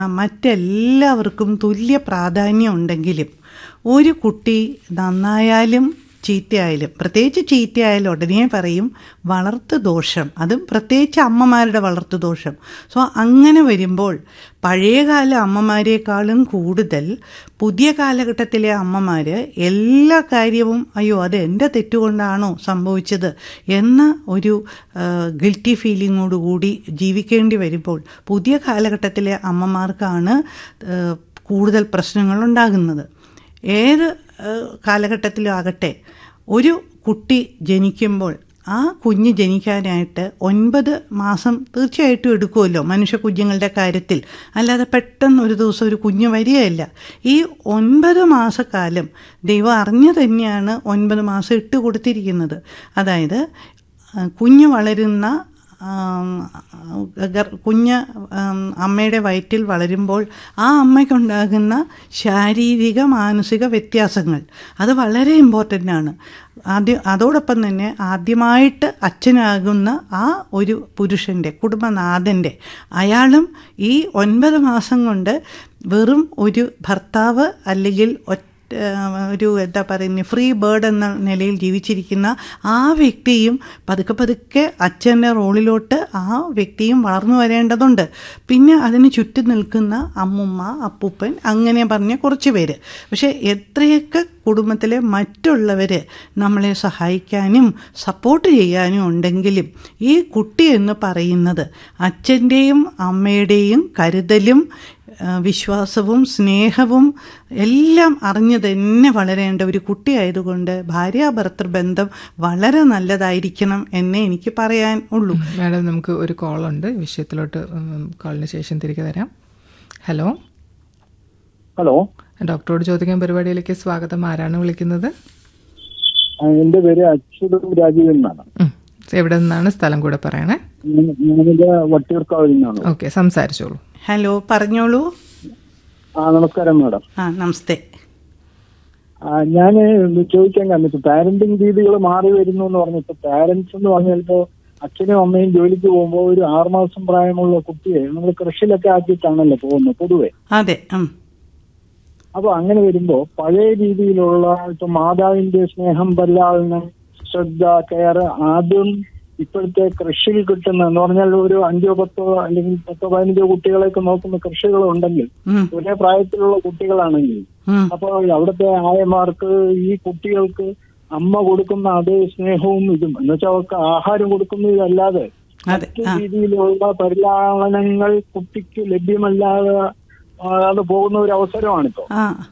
മറ്റെല്ലാവർക്കും തുല്യ പ്രാധാന്യം ഉണ്ടെങ്കിലും ഒരു കുട്ടി നന്നായാലും ചീത്തയായാലും പ്രത്യേകിച്ച് ചീത്തയായാലും ഉടനെ പറയും വളർത്തു ദോഷം അതും പ്രത്യേകിച്ച് അമ്മമാരുടെ വളർത്തു ദോഷം സോ അങ്ങനെ വരുമ്പോൾ പഴയകാല അമ്മമാരെക്കാളും കൂടുതൽ പുതിയ കാലഘട്ടത്തിലെ അമ്മമാർ എല്ലാ കാര്യവും അയ്യോ അത് എൻ്റെ തെറ്റുകൊണ്ടാണോ സംഭവിച്ചത് എന്ന ഒരു ഗിൽറ്റി ഫീലിങ്ങോടുകൂടി ജീവിക്കേണ്ടി വരുമ്പോൾ പുതിയ കാലഘട്ടത്തിലെ അമ്മമാർക്കാണ് കൂടുതൽ പ്രശ്നങ്ങൾ ഉണ്ടാകുന്നത് ഏത് കാലഘട്ടത്തിലും ആകട്ടെ ഒരു കുട്ടി ജനിക്കുമ്പോൾ ആ കുഞ്ഞ് ജനിക്കാനായിട്ട് ഒൻപത് മാസം തീർച്ചയായിട്ടും എടുക്കുമല്ലോ മനുഷ്യ കുഞ്ഞുങ്ങളുടെ കാര്യത്തിൽ അല്ലാതെ പെട്ടെന്ന് ഒരു ദിവസം ഒരു കുഞ്ഞ് വരികയല്ല ഈ ഒൻപത് മാസക്കാലം ദൈവം അറിഞ്ഞു തന്നെയാണ് ഒൻപത് മാസം ഇട്ട് കൊടുത്തിരിക്കുന്നത് അതായത് കുഞ്ഞ് വളരുന്ന കുഞ്ഞ് അമ്മയുടെ വയറ്റിൽ വളരുമ്പോൾ ആ അമ്മയ്ക്കുണ്ടാകുന്ന ശാരീരിക മാനസിക വ്യത്യാസങ്ങൾ അത് വളരെ ഇമ്പോർട്ടൻ്റ് ആണ് ആദ്യം അതോടൊപ്പം തന്നെ ആദ്യമായിട്ട് അച്ഛനാകുന്ന ആ ഒരു പുരുഷൻ്റെ കുടുംബനാഥൻ്റെ അയാളും ഈ ഒൻപത് മാസം കൊണ്ട് വെറും ഒരു ഭർത്താവ് അല്ലെങ്കിൽ ഒറ്റ ഒരു എന്താ പറയുന്നത് ഫ്രീ ബേർഡ് എന്ന നിലയിൽ ജീവിച്ചിരിക്കുന്ന ആ വ്യക്തിയും പതുക്കെ പതുക്കെ അച്ഛൻ്റെ റോളിലോട്ട് ആ വ്യക്തിയും വളർന്നു വരേണ്ടതുണ്ട് പിന്നെ അതിന് ചുറ്റും നിൽക്കുന്ന അമ്മുമ്മ അപ്പൂപ്പൻ അങ്ങനെ പറഞ്ഞ കുറച്ച് പേര് പക്ഷേ എത്രയൊക്കെ കുടുംബത്തിലെ മറ്റുള്ളവർ നമ്മളെ സഹായിക്കാനും സപ്പോർട്ട് ചെയ്യാനും ഉണ്ടെങ്കിലും ഈ കുട്ടി എന്ന് പറയുന്നത് അച്ഛൻ്റെയും അമ്മയുടെയും കരുതലും വിശ്വാസവും സ്നേഹവും എല്ലാം അറിഞ്ഞു തന്നെ വളരേണ്ട ഒരു കുട്ടിയായതുകൊണ്ട് ഭാര്യാഭർത്തൃ ബന്ധം വളരെ നല്ലതായിരിക്കണം എന്നേ എനിക്ക് പറയാൻ ഉള്ളൂ മാഡം നമുക്ക് ഒരു കോളുണ്ട് വിഷയത്തിലോട്ട് കോളിന് ശേഷം തിരികെ തരാം ഹലോ ഹലോ ഡോക്ടറോട് ചോദിക്കാൻ പരിപാടിയിലേക്ക് സ്വാഗതം ആരാണ് വിളിക്കുന്നത് എന്റെ പേര് അച്യുതം രാജീവൻ എന്നാണ് എവിടെ നിന്നാണ് സ്ഥലം കൂടെ പറയണേ ഞാനിത് വട്ടിയൂർക്കാവിൽ നിന്നാണ് ഓക്കെ സംസാരിച്ചോളൂ ഹലോ പറഞ്ഞോളൂ ആ നമസ്കാരം മാഡം ആ നമസ്തേ ഞാൻ ചോദിക്കാൻ കാരണം ഇപ്പൊ പാരന്റിങ് രീതികൾ മാറി വരുന്നു എന്ന് പറഞ്ഞിപ്പോ പാരന്റ്സ് എന്ന് പറഞ്ഞാലിപ്പോ അച്ഛനും അമ്മയും ജോലിക്ക് പോകുമ്പോൾ ഒരു ആറുമാസം പ്രായമുള്ള കുട്ടിയെ നമ്മൾ കൃഷിയിലൊക്കെ ആക്കിയിട്ടാണല്ലോ പോകുന്നത് പൊതുവെ അതെ അപ്പൊ അങ്ങനെ വരുമ്പോ പഴയ രീതിയിലുള്ള ഇപ്പൊ മാതാവിന്റെ സ്നേഹം പരിലാളനം ശ്രദ്ധ കെയർ ആദ്യം ഇപ്പോഴത്തെ കൃഷിയിൽ കിട്ടുന്ന എന്ന് പറഞ്ഞാൽ ഒരു അഞ്ചോ പത്തോ അല്ലെങ്കിൽ പത്തോ പതിനഞ്ചോ കുട്ടികളെയൊക്കെ നോക്കുന്ന കൃഷികളുണ്ടെങ്കിൽ ഒരേ പ്രായത്തിലുള്ള കുട്ടികളാണെങ്കിൽ അപ്പോൾ അവിടുത്തെ ആയമാർക്ക് ഈ കുട്ടികൾക്ക് അമ്മ കൊടുക്കുന്ന അതേ സ്നേഹവും ഇതും എന്നുവെച്ചാൽ അവർക്ക് ആഹാരം കൊടുക്കുന്നതല്ലാതെ മറ്റു രീതിയിലുള്ള പരിലാളനങ്ങൾ കുട്ടിക്ക് ലഭ്യമല്ലാതെ അത് പോകുന്ന ഒരു അവസരമാണിപ്പോ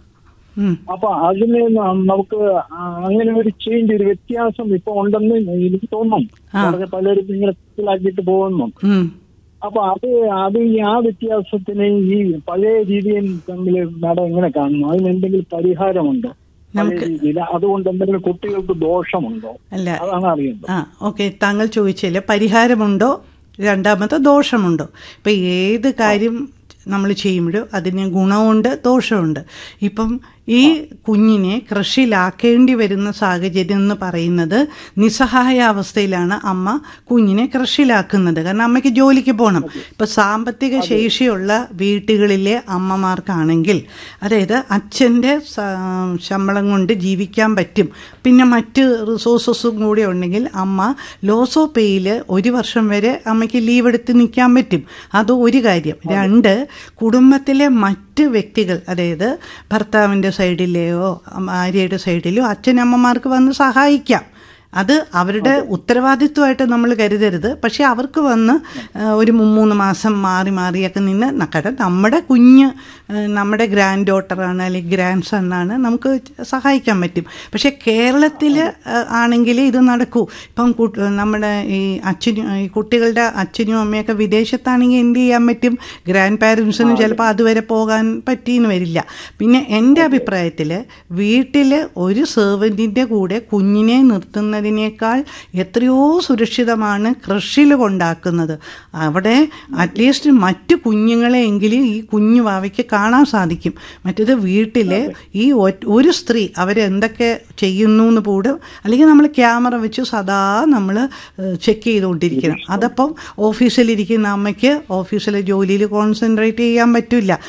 അപ്പൊ അതിന് നമുക്ക് അങ്ങനെ ഒരു ചേഞ്ച് ഒരു വ്യത്യാസം ഇപ്പൊ ഉണ്ടെന്ന് എനിക്ക് തോന്നുന്നു പലരും ഇങ്ങനെ മനസ്സിലാക്കിയിട്ട് പോകുന്നു അപ്പൊ അത് അത് ഈ ആ വ്യത്യാസത്തിന് ഈ പഴയ രീതിയും തമ്മിൽ നട എങ്ങനെ കാണുന്നു അതിന് എന്തെങ്കിലും പരിഹാരമുണ്ടോ പഴയ രീതിയിൽ അതുകൊണ്ട് എന്തെങ്കിലും കുട്ടികൾക്ക് ദോഷമുണ്ടോ അല്ല അതാണ് അറിയുന്നത് ആ ഓക്കെ താങ്കൾ ചോദിച്ചില്ലേ പരിഹാരമുണ്ടോ രണ്ടാമത്തെ ദോഷമുണ്ടോ ഇപ്പൊ ഏത് കാര്യം നമ്മൾ ചെയ്യുമ്പോഴും അതിന് ഗുണമുണ്ട് ദോഷമുണ്ട് ഇപ്പം ഈ കുഞ്ഞിനെ കൃഷിയിലാക്കേണ്ടി വരുന്ന സാഹചര്യം എന്ന് പറയുന്നത് നിസ്സഹായ അവസ്ഥയിലാണ് അമ്മ കുഞ്ഞിനെ കൃഷിയിലാക്കുന്നത് കാരണം അമ്മയ്ക്ക് ജോലിക്ക് പോകണം ഇപ്പം സാമ്പത്തിക ശേഷിയുള്ള വീട്ടുകളിലെ അമ്മമാർക്കാണെങ്കിൽ അതായത് അച്ഛൻ്റെ ശമ്പളം കൊണ്ട് ജീവിക്കാൻ പറ്റും പിന്നെ മറ്റ് റിസോഴ്സസും കൂടി ഉണ്ടെങ്കിൽ അമ്മ ലോസോ പേയിൽ ഒരു വർഷം വരെ അമ്മയ്ക്ക് ലീവ് എടുത്ത് നിൽക്കാൻ പറ്റും അത് ഒരു കാര്യം രണ്ട് കുടുംബത്തിലെ മറ്റ് വ്യക്തികൾ അതായത് ഭർത്താവിൻ്റെ സൈഡിലെയോ ഭാര്യയുടെ സൈഡിലോ അച്ഛനമ്മമാർക്ക് വന്ന് സഹായിക്കാം അത് അവരുടെ ഉത്തരവാദിത്വമായിട്ട് നമ്മൾ കരുതരുത് പക്ഷേ അവർക്ക് വന്ന് ഒരു മൂന്ന് മാസം മാറി മാറിയൊക്കെ നിന്ന് നക്കട്ടെ നമ്മുടെ കുഞ്ഞ് നമ്മുടെ ഗ്രാൻഡ് ഡോട്ടറാണ് അല്ലെങ്കിൽ ഗ്രാൻഡ് സണ്ണാണ് നമുക്ക് സഹായിക്കാൻ പറ്റും പക്ഷേ കേരളത്തിൽ ആണെങ്കിൽ ഇത് നടക്കൂ ഇപ്പം നമ്മുടെ ഈ അച്ഛനും ഈ കുട്ടികളുടെ അച്ഛനും അമ്മയൊക്കെ വിദേശത്താണെങ്കിൽ എന്ത് ചെയ്യാൻ പറ്റും ഗ്രാൻഡ് പാരൻസിനും ചിലപ്പോൾ അതുവരെ പോകാൻ പറ്റിയെന്ന് വരില്ല പിന്നെ എൻ്റെ അഭിപ്രായത്തിൽ വീട്ടിൽ ഒരു സെർവൻറ്റിൻ്റെ കൂടെ കുഞ്ഞിനെ നിർത്തുന്ന കൊണ്ടാക്കുന്നതിനേക്കാൾ എത്രയോ സുരക്ഷിതമാണ് കൃഷിയിൽ കൊണ്ടാക്കുന്നത് അവിടെ അറ്റ്ലീസ്റ്റ് മറ്റു കുഞ്ഞുങ്ങളെയെങ്കിലും ഈ കുഞ്ഞു വാവയ്ക്ക് കാണാൻ സാധിക്കും മറ്റേത് വീട്ടിൽ ഈ ഒ- ഒരു സ്ത്രീ അവരെന്തൊക്കെ ചെയ്യുന്നു എന്ന് പോലും അല്ലെങ്കിൽ നമ്മൾ ക്യാമറ വെച്ച് സദാ നമ്മൾ ചെക്ക് ചെയ്തുകൊണ്ടിരിക്കണം അതപ്പം ഓഫീസിലിരിക്കുന്ന അമ്മയ്ക്ക് ഓഫീസിലെ ജോലിയിൽ കോൺസെൻട്രേറ്റ് ചെയ്യാൻ പറ്റില്ല